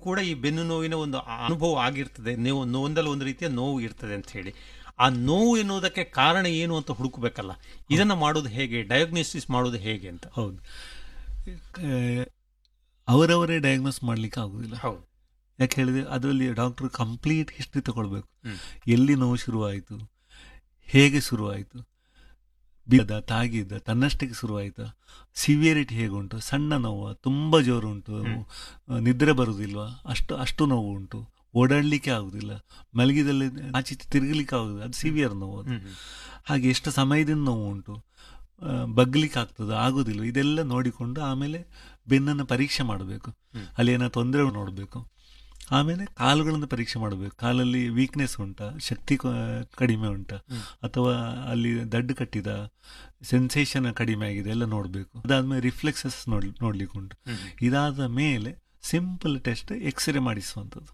ಕೂಡ ಈ ಬೆನ್ನು ನೋವಿನ ಒಂದು ಅನುಭವ ಆಗಿರ್ತದೆ ನೀವು ಒಂದಲ್ಲ ಒಂದು ರೀತಿಯ ನೋವು ಇರ್ತದೆ ಅಂತ ಹೇಳಿ ಆ ನೋವು ಎನ್ನುವುದಕ್ಕೆ ಕಾರಣ ಏನು ಅಂತ ಹುಡುಕಬೇಕಲ್ಲ ಇದನ್ನ ಮಾಡೋದು ಹೇಗೆ ಡಯಾಗ್ನೋಸಿಸ್ ಮಾಡೋದು ಹೇಗೆ ಅಂತ ಹೌದು ಕ- ಅವರವರೇ ಡಯಾಗ್ನೋಸ್ ಮಾಡ್ಲಿಕ್ಕೆ ಆಗುದಿಲ್ಲ ಹೌದು ಯಾಕೆ ಹೇಳಿದ್ರೆ ಅದರಲ್ಲಿ ಡಾಕ್ಟರ್ ಕಂಪ್ಲೀಟ್ ಹಿಸ್ಟ್ರಿ ತಗೊಳ್ಬೇಕು ಹ್ಮ್. ಎಲ್ಲಿ ನೋವು ಶುರುವಾಯಿತು ಹೇಗೆ ಶುರುವಾಯಿತು ಬಿದ್ದ ತಾಗಿದ್ದ ತನ್ನಷ್ಟಕ್ಕೆ ಶುರುವಾಯಿತಾ ಸಿವಿಯರಿಟಿ ಹೇಗುಂಟು ಸಣ್ಣ ನೋವು ತುಂಬ ಜೋರು ಉಂಟು ಹ್ಮ್. ಆ, ನಿದ್ರೆ ಬರುವುದಿಲ್ವಾ ಅಷ್ಟು ಅಷ್ಟು ನೋವು ಉಂಟು ಓಡಾಡಲಿಕ್ಕೆ ಆಗುದಿಲ್ಲ ಮಲಗಿದಲ್ಲಿ ಆಚೆ ಈಚೆ ತಿರುಗಲಿಕ್ಕೆ ಆಗುದಿಲ್ಲ ಅದು ಸಿವಿಯರ್ ನೋವು ಅದು ಹ್ಮ್, ಹ್ಮ್. ಹಾಗೆ ಎಷ್ಟು ಸಮಯದಿಂದ ನೋವು ಉಂಟು ಆ, ಬಗ್ಲಿಕ್ಕೆ ಆಗ್ತದೆ ಆಗೋದಿಲ್ಲ ಇದೆಲ್ಲ ನೋಡಿಕೊಂಡು ಆಮೇಲೆ ಬೆನ್ನನ್ನು ಪರೀಕ್ಷೆ ಮಾಡಬೇಕು ಹ್ಮ್. ಅಲ್ಲಿ ಏನೋ ತೊಂದರೆ ನೋಡಬೇಕು ಆಮೇಲೆ ಕಾಲುಗಳನ್ನು ಪರೀಕ್ಷೆ ಮಾಡಬೇಕು ಕಾಲಲ್ಲಿ ವೀಕ್ನೆಸ್ ಉಂಟಾ ಶಕ್ತಿ ಕ- ಕಡಿಮೆ ಉಂಟಾ ಹ್ಮ್. ಅಥವಾ ಅಲ್ಲಿ ದಡ್ಡು ಕಟ್ಟಿದ ಸೆನ್ಸೇಷನ್ ಕಡಿಮೆ ಆಗಿದೆ ಎಲ್ಲ ನೋಡಬೇಕು ಅದಾದ್ಮೇಲೆ ರಿಫ್ಲೆಕ್ಸಸ್ ನೋಡ್ ನೋಡ್ಲಿಕ್ಕೆ ಉಂಟು ಹ್ಮ್, ಹ್ಮ್. ಇದಾದ ಮೇಲೆ ಸಿಂಪಲ್ ಟೆಸ್ಟ್ ಎಕ್ಸ್ರೇ ಮಾಡಿಸುವಂಥದ್ದು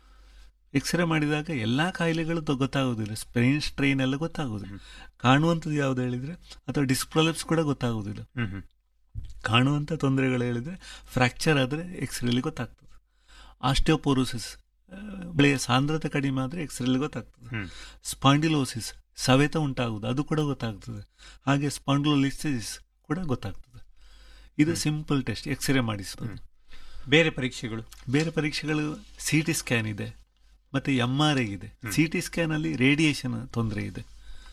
ಎಕ್ಸ್ರೇ ಮಾಡಿದಾಗ ಎಲ್ಲ ಕಾಯಿಲೆಗಳು ತ- ಗೊತ್ತಾಗೋದಿಲ್ಲ ಸ್ಪ್ರೈನ್ ಸ್ಟ್ರೈನ್ ಎಲ್ಲ ಗೊತ್ತಾಗೋದಿಲ್ಲ ಹ್ಮ್. ಕಾಣುವಂಥದ್ದು ಯಾವ್ದು ಹೇಳಿದ್ರೆ ಅಥವಾ ಡಿಸ್ಪ್ರೊಲೆಪ್ಸ್ ಕೂಡ ಗೊತ್ತಾಗೋದಿಲ್ಲ ಹ್ಮ್, ಹ್ಮ್. ಕಾಣುವಂಥ ತೊಂದರೆಗಳು ಹೇಳಿದ್ರೆ ಫ್ರ್ಯಾಕ್ಚರ್ ಆದರೆ ಎಕ್ಸ್ರೇಲಿ ಗೊತ್ತಾಗ್ತದೆ ಆಸ್ಟಿಯೋಪೋರೋಸಿಸ್ ಬೆಳೆಯ ಸಾಂದ್ರತೆ ಕಡಿಮೆ ಆದರೆ ಎಕ್ಸ್ರೇಲಿ ಗೊತ್ತಾಗ್ತದೆ ಹ್ಮ್. ಸ್ಪಾಂಡಿಲೋಸಿಸ್ ಸವೆತ ಉಂಟಾಗುವುದು ಅದು ಕೂಡ ಗೊತ್ತಾಗ್ತದೆ ಹಾಗೆ ಸ್ಪಾಂಡಿಲೋಲಿಸಿಸ್ ಕೂಡ ಗೊತ್ತಾಗ್ತದೆ ಇದು ಸಿಂಪಲ್ ಟೆಸ್ಟ್ ಎಕ್ಸ್ರೇ ಮಾಡಿಸೋದು ಬೇರೆ ಪರೀಕ್ಷೆಗಳು ಬೇರೆ ಪರೀಕ್ಷೆಗಳು ಸಿ ಟಿ ಸ್ಕ್ಯಾನ್ ಇದೆ ಮತ್ತು ಎಮ್ ಆರ್ ಐ ಇದೆ ಸಿ ಟಿ ಸ್ಕ್ಯಾನಲ್ಲಿ ರೇಡಿಯೇಷನ್ ತೊಂದರೆ ಇದೆ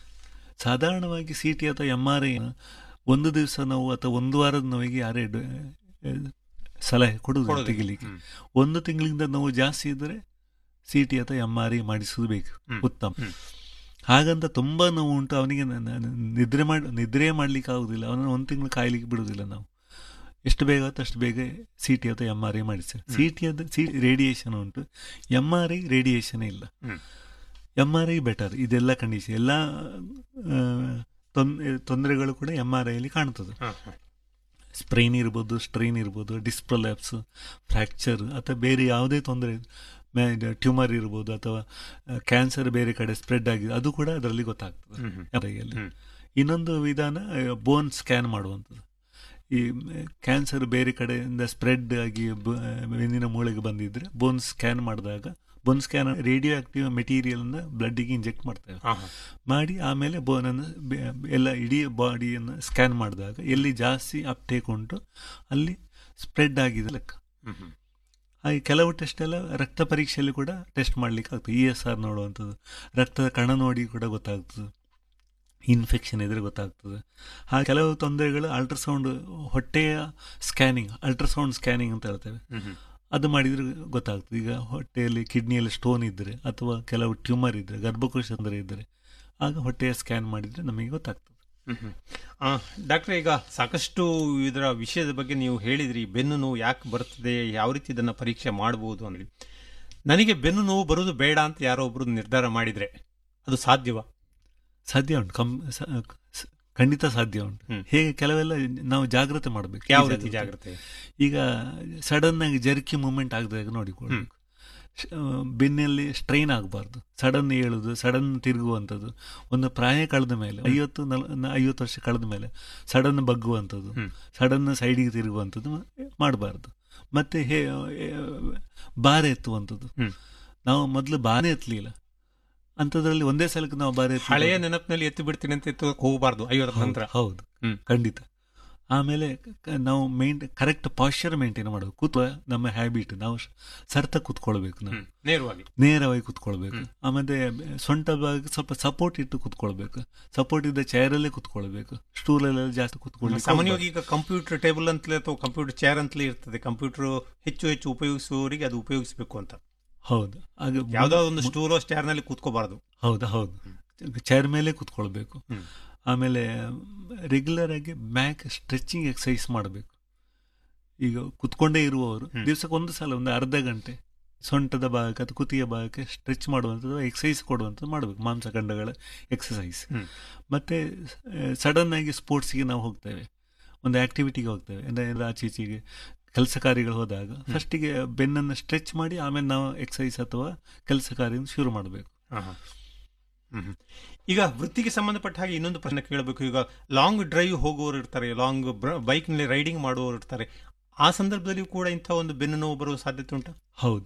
ಸಾಧಾರಣವಾಗಿ ಸಿ ಟಿ ಅಥವಾ ಎಮ್ ಆರ್ ಐ ಒಂದು ದಿವಸ ನೋವು ಅಥವಾ ಒಂದು ವಾರದ ನೋವಿಗೆ ಯಾರೇ ಡ- ಆ, ಸಲಹೆ ಕೊಡುವುದು ಕೊಡೋದಿಲ್ಲ. ತೆಗಿಲಿಕ್ಕೆ ಹ್ಮ್. ಒಂದು ತಿಂಗಳಿಂದ ನೋವು ಜಾಸ್ತಿ ಇದ್ದರೆ ಸಿ ಟಿ ಅಥವಾ ಎಮ್ ಆರ್ ಐ ಮಾಡಿಸೋದು ಬೇಕು ಹ್ಮ್. ಉತ್ತಮ ಹ್ಮ್. ಹಾಗಂತ ತುಂಬ ನೋವು ಉಂಟು ಅವನಿಗೆ ನ- ನ- ನ- ನಿದ್ರೆ ಮಾಡಿ ನಿದ್ರೆ ಮಾಡ್ಲಿಕ್ಕೆ ಆಗುದಿಲ್ಲ ಅವನನ್ನು ಒಂದು ತಿಂಗಳು ಕಾಯ್ಲಿಕ್ಕೆ ಬಿಡುವುದಿಲ್ಲ ನಾವು ಎಷ್ಟು ಬೇಗ ಆಗುತ್ತೋ ಅಷ್ಟು ಬೇಗ ಸಿ ಟಿ ಅಥವಾ ಎಮ್ ಆರ್ ಐ ಮಾಡಿಸ್ತೇವೆ ಸಿ ಟಿ ಅದು ಸಿ ರೇಡಿಯೇಷನ್ ಉಂಟು ಎಮ್ ಆರ್ ಐ ರೇಡಿಯೇಷನ್ ಇಲ್ಲ ಹ್ಮ್. ಎಮ್ ಆರ್ ಐ ಬೆಟರ್ ಇದೆಲ್ಲ ಕಂಡೀಷನ್ ಎಲ್ಲ ಆ, ತೊನ್- ತೊಂದರೆಗಳು ಕೂಡ ಎಮ್ ಆರ್ ಐಲಿ ಕಾಣ್ತದೆ ಹ, ಹ. ಸ್ಪ್ರೈನ್ ಇರ್ಬೋದು ಸ್ಟ್ರೈನ್ ಇರ್ಬೋದು ಡಿಸ್ಪ್ರೊಲ್ಯಾಪ್ಸ್ ಫ್ರ್ಯಾಕ್ಚರ್ ಅಥವಾ ಬೇರೆ ಯಾವುದೇ ತೊಂದರೆ ಟ್ಯೂಮರ್ ಇರ್ಬೋದು ಅಥವಾ ಕ್ಯಾನ್ಸರ್ ಬೇರೆ ಕಡೆ ಸ್ಪ್ರೆಡ್ ಆಗಿದೆ ಅದು ಕೂಡ ಅದರಲ್ಲಿ ಗೊತ್ತಾಗ್ತದೆ ಹ್ಮ್, ಹ್ಮ್. ಅದರಲ್ಲಿ ಹ್ಮ್. ಇನ್ನೊಂದು ವಿಧಾನ ಬೋನ್ ಸ್ಕ್ಯಾನ್ ಮಾಡುವಂಥದ್ದು ಈ ಕ್ಯಾನ್ಸರ್ ಬೇರೆ ಕಡೆಯಿಂದ ಸ್ಪ್ರೆಡ್ ಆಗಿ ಬ- ಬೆನ್ನಿನ ಮೂಳೆಗೆ ಬಂದಿದ್ರೆ ಬೋನ್ ಸ್ಕ್ಯಾನ್ ಮಾಡಿದಾಗ ಬೋನ್ ಸ್ಕ್ಯಾನ್ ರೇಡಿಯೋ ಆಕ್ಟಿವ್ ಮೆಟೀರಿಯಲ್ನ ಬ್ಲಡ್ಡಿಗೆ ಇಂಜೆಕ್ಟ್ ಮಾಡ್ತೇವೆ ಹ, ಹ. ಮಾಡಿ ಆಮೇಲೆ ಬೋನನ್ನು ಬೆ- ಎಲ್ಲ ಇಡೀ ಬಾಡಿಯನ್ನು ಸ್ಕ್ಯಾನ್ ಮಾಡಿದಾಗ ಎಲ್ಲಿ ಜಾಸ್ತಿ ಅಪ್ಟೇಕ್ ಉಂಟು ಅಲ್ಲಿ ಸ್ಪ್ರೆಡ್ ಆಗಿದೆ ಲೆಕ್ಕ ಹ್ಮ್, ಹ್ಮ್. ಹಾಗೆ ಕೆಲವು ಟೆಸ್ಟ್ ಎಲ್ಲ ರಕ್ತ ಪರೀಕ್ಷೆಯಲ್ಲಿ ಕೂಡ ಟೆಸ್ಟ್ ಮಾಡ್ಲಿಕ್ಕೆ ಆಗ್ತದೆ ಇ ಎಸ್ ಆರ್ ನೋಡುವಂಥದ್ದು ರಕ್ತದ ಕಣ ನೋಡಿ ಕೂಡ ಗೊತ್ತಾಗ್ತದೆ ಇನ್ಫೆಕ್ಷನ್ ಇದ್ರೆ ಗೊತ್ತಾಗ್ತದೆ ಹಾಗೆ ಕೆಲವು ತೊಂದರೆಗಳು ಅಲ್ಟ್ರಾಸೌಂಡ್ ಹೊಟ್ಟೆಯ ಸ್ಕ್ಯಾನಿಂಗ್ ಅಲ್ಟ್ರಾಸೌಂಡ್ ಸ್ಕ್ಯಾನಿಂಗ್ ಅಂತ ಹೇಳ್ತೇವೆ ಹ್ಮ್, ಹ್ಮ್. ಅದು ಮಾಡಿದರೆ ಗೊತ್ತಾಗ್ತದೆ ಈಗ ಹೊಟ್ಟೆಯಲ್ಲಿ ಕಿಡ್ನಿಯಲ್ಲಿ ಸ್ಟೋನ್ ಇದ್ದರೆ ಅಥವಾ ಕೆಲವು ಟ್ಯೂಮರ್ ಇದ್ದರೆ ಗರ್ಭಕೋಶ ತೊಂದರೆ ಇದ್ದರೆ ಆಗ ಹೊಟ್ಟೆಯ ಸ್ಕ್ಯಾನ್ ಮಾಡಿದರೆ ನಮಗೆ ಗೊತ್ತಾಗ್ತದೆ ಹ್ಮ್, ಹ್ಮ್. ಆ, ಡಾಕ್ಟ್ರೆ ಈಗ ಸಾಕಷ್ಟು ಇದರ ವಿಷಯದ ಬಗ್ಗೆ ನೀವು ಹೇಳಿದ್ರಿ ಬೆನ್ನು ನೋವು ಯಾಕೆ ಬರ್ತದೆ ಯಾವ ರೀತಿ ಇದನ್ನ ಪರೀಕ್ಷೆ ಮಾಡಬಹುದು ಅಂದ್ರೆ ನನಗೆ ಬೆನ್ನು ನೋವು ಬರುವುದು ಬೇಡ ಅಂತ ಯಾರೋ ಒಬ್ರು ನಿರ್ಧಾರ ಮಾಡಿದ್ರೆ ಅದು ಸಾಧ್ಯವಾ ಸಾಧ್ಯ ಉಂಟು ಕಮ್ ಸ- ಸ- ಖಂಡಿತ ಸಾಧ್ಯ ಉಂಟು ಹ್ಮ್. ಹೇಗೆ ಕೆಲವೆಲ್ಲ ನಾವು ಜಾಗ್ರತೆ ಮಾಡಬೇಕು ಯಾವ ರೀತಿ ಜಾಗ್ರತೆ ಈಗ ಸಡನ್ ಆಗಿ ಜರ್ಕಿ ಮೂಮೆಂಟ್ ಆಗದಾಗ ನೋಡಿಕೊಳ್ಬೇಕು ಶ- ಆ, ಬೆನ್ನಲ್ಲಿ ಸ್ಟ್ರೈನ್ ಆಗಬಾರ್ದು ಸಡನ್ ಏಳುದು ಸಡನ್ ತಿರುಗುವಂಥದ್ದು ಒಂದು ಪ್ರಾಯ ಕಳೆದ ಮೇಲೆ ಐವತ್ತು ನಲ್ ನ- ಐವತ್ತು ವರ್ಷ ಕಳೆದ ಮೇಲೆ ಸಡನ್ ಬಗ್ಗುವಂಥದ್ದು ಹ್ಮ್. ಸಡನ್ ಸೈಡಿಗೆ ತಿರುಗುವಂಥದ್ದು ಮಾಡಬಾರ್ದು ಮತ್ತೆ ಹೇ ಏ, ಭಾರ ಎತ್ತುವಂಥದ್ದು ಹ್ಮ್. ನಾವು ಮೊದಲು ಭಾರ ಎತ್ತಲಿಲ್ಲ ಅಂಥದ್ರಲ್ಲಿ ಒಂದೇ ಸಲಕ್ಕೆ ನಾವು ಭಾರ ಎತ್ತಿ ಹಳೆಯ ನೆನಪಿನಲ್ಲಿ ಎತ್ತು ಬಿಡ್ತೀನಿ ಅಂತ ಎತ್ತೋದಕ್ಕೆ ಹೋಗಬಾರ್ದು ಐವತ್ತರ ನಂತರ ಹೌದು ಹ್ಮ್. ಖಂಡಿತ ಆಮೇಲೆ ಕ- ನಾವು ಮೇಂಟ್ ಕರೆಕ್ಟ್ ಪಾಶ್ಚರ್ ಮೇಂಟೈನ್ ಮಾಡಬೇಕು ಕೂತ್ವ ನಮ್ಮ ಹ್ಯಾಬಿಟ್ ನಾವು ಶ- ಸರ್ತಕ ಕೂತ್ಕೊಳ್ಬೇಕು ನಾವು ಹ್ಮ್. ನೇರವಾಗಿ ನೇರವಾಗಿ ಕೂತ್ಕೊಳ್ಬೇಕು ಆಮೇಲೆ ಸೊಂಟ ಭಾಗ ಸ್ವಲ್ಪ ಸಪೋರ್ಟ್ ಇಟ್ಟು ಕೂತ್ಕೊಳ್ಬೇಕು ಸಪೋರ್ಟ್ ಇದ್ದ ಚೇರಲ್ಲೇ ಕೂತ್ಕೊಳ್ಬೇಕು ಸ್ಟೂಲಲ್ಲೆಲ್ಲ ಜಾಸ್ತಿ ಕೂತ್ಕೊಳ್ಳಿ ಸಾಮಾನ್ಯವಾಗಿ ಈಗ ಕಂಪ್ಯೂಟರ್ ಟೇಬಲ್ ಅಂತಲೇ ಅಥವಾ ಕಂಪ್ಯೂಟರ್ ಚೇರ್ ಅಂತಲೇ ಇರ್ತದೆ ಕಂಪ್ಯೂಟರ್ ಹೆಚ್ಚು ಹೆಚ್ಚು ಉಪಯೋಗಿಸುವವರಿಗೆ ಅದು ಉಪಯೋಗಿಸಬೇಕು ಅಂತ ಹೌದು ಹಾಗೆ ಯಾವ್ದೋ ಒಂದು ಸ್ಟೂಲೋ ಸ್ಟೇರ್ ನಲ್ಲಿ ಕೂತ್ಕೋಬಾರದು ಹೌದು ಹೌದು ಚೇರ್ ಮೇಲೆ ಕೂತ್ಕೊಳ್ಬೇಕು ಹ್ಮ್. ಆಮೇಲೆ ರೆಗ್ಯುಲರ್ ಆಗಿ ಬ್ಯಾಕ್ ಸ್ಟ್ರೆಚಿಂಗ್ ಎಕ್ಸಸೈಸ್ ಮಾಡಬೇಕು ಈಗ ಕುತ್ಕೊಂಡೇ ಇರುವವರು ಹ್ಮ್. ದಿವಸಕ್ಕೆ ಒಂದು ಸಲ ಒಂದು ಅರ್ಧ ಗಂಟೆ ಸೊಂಟದ ಭಾಗಕ್ಕೆ ಅಥವಾ ಕುತ್ತಿಗೆ ಭಾಗಕ್ಕೆ ಸ್ಟ್ರೆಚ್ ಮಾಡುವಂಥದ್ದು ಎಕ್ಸಸೈಸ್ ಕೊಡುವಂಥದ್ದು ಮಾಡಬೇಕು ಮಾಂಸಖಂಡಗಳ ಎಕ್ಸಸೈಸ್ ಹ್ಮ್. ಮತ್ತು ಸಡನ್ ಆಗಿ ಸ್ಪೋರ್ಟ್ಸ್ಗೆ ನಾವು ಹೋಗ್ತೇವೆ ಒಂದು ಆಕ್ಟಿವಿಟಿಗೆ ಹೋಗ್ತೇವೆ ಅಂದರೆ ಎಲ್ಲ ಆಚೆ ಈಚೆಗೆ ಕೆಲಸ ಕಾರ್ಯಗಳು ಹೋದಾಗ ಫಸ್ಟಿಗೆ ಬೆನ್ನನ್ನು ಸ್ಟ್ರೆಚ್ ಮಾಡಿ ಆಮೇಲೆ ನಾವು ಎಕ್ಸಸೈಸ್ ಅಥವಾ ಕೆಲಸ ಕಾರ್ಯ ಶುರು ಮಾಡಬೇಕು ಹ, ಹ. ಹ್ಮ್, ಹ್ಮ್. ಈಗ ವೃತ್ತಿಗೆ ಸಂಬಂಧಪಟ್ಟ ಹಾಗೆ ಇನ್ನೊಂದು ಪ್ರಶ್ನೆ ಕೇಳಬೇಕು ಈಗ ಲಾಂಗ್ ಡ್ರೈವ್ ಹೋಗುವವರು ಇರ್ತಾರೆ ಲಾಂಗ್ ಬೈಕ್ ನಲ್ಲಿ ರೈಡಿಂಗ್ ಮಾಡುವವರು ಇರ್ತಾರೆ ಆ ಸಂದರ್ಭದಲ್ಲಿ ಕೂಡ ಇಂಥ ಒಂದು ಬೆನ್ನು ನೋವು ಬರುವ ಸಾಧ್ಯತೆ ಉಂಟಾ ಹೌದು